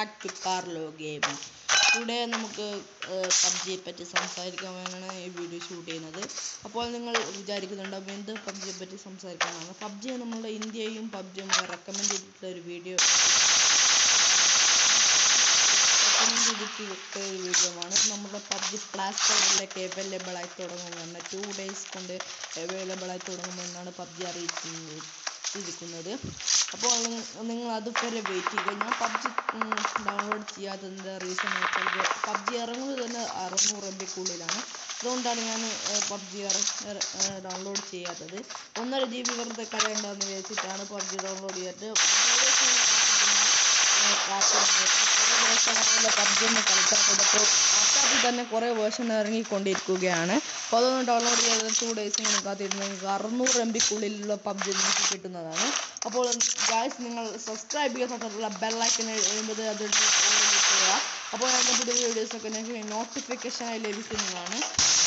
back to Carlo gaming ഇവിടെ നമുക്ക് പബ്ജിയെ പറ്റി സംസാരിക്കാനാണ് ഈ വീഡിയോ ഷൂട്ട് ചെയ്യുന്നത് അപ്പോൾ നിങ്ങൾ വിചാരിക്കുന്നുണ്ടാവും എന്ത് പബ്ജിയെ പറ്റി സംസാരിക്കാനാണ് പബ്ജി നമ്മുടെ ഇന്ത്യയും പബ്ജിയും റെക്കമെൻഡ് ചെയ്തിട്ടുള്ള ഒരു വീഡിയോ റെക്കമെൻഡ് ചെയ്തിട്ടുള്ള ഒരു വീഡിയോ ആണ് നമ്മുടെ പബ്ജി പ്ലേ സ്റ്റോറിലേക്ക് അവൈലബിൾ ആയി തുടങ്ങുമെന്ന് ടു ഡേയ്സ് കൊണ്ട് അവൈലബിൾ ആയി തുടങ്ങുമെന്നാണ് പബ്ജി അറിയിക്കുന്നത് ഇരിക്കുന്നത് അപ്പോൾ നിങ്ങൾ അതുവരെ വെയിറ്റ് ചെയ്യുക ഞാൻ പബ്ജി ഡൗൺലോഡ് ചെയ്യാത്തതിൻ്റെ റീസൺ വെച്ചാൽ പബ്ജി ഇറങ്ങുന്നത് തന്നെ അറുന്നൂറ് എം ബിക്കുള്ളിലാണ് അതുകൊണ്ടാണ് ഞാൻ പബ്ജി ഡൗൺലോഡ് ചെയ്യാത്തത് ഒന്നര ജി ബി വെറുതെ കളയണ്ടെന്ന് വിചാരിച്ചിട്ടാണ് പബ്ജി ഡൗൺലോഡ് ചെയ്യാത്തത് പബ്ജി ഒന്ന് കളിക്കാത്തത് അപ്പോൾ വാട്സാപ്പിൽ തന്നെ കുറേ വേർഷൻ ഇറങ്ങിക്കൊണ്ടിരിക്കുകയാണ് അപ്പോൾ അതൊന്ന് ഡൗൺലോഡ് ചെയ്ത് ടു ഡേയ്സ് ഇങ്ങനെ കാത്തിരുന്ന് നിങ്ങൾക്ക് അറുന്നൂറ് എം ബിക്കുള്ളിലുള്ള പബ്ജി നിങ്ങൾക്ക് കിട്ടുന്നതാണ് അപ്പോൾ ഗായ്സ് നിങ്ങൾ സബ്സ്ക്രൈബ് ചെയ്യുക തൊട്ടുള്ള ബെല്ലൈക്കൻ എഴുതുന്നത് അത് ഓടി കിട്ടുക അപ്പോൾ ഞാൻ പുതിയ വീഡിയോസൊക്കെ നിങ്ങൾക്ക് നോട്ടിഫിക്കേഷനായി ലഭിക്കുന്നതാണ്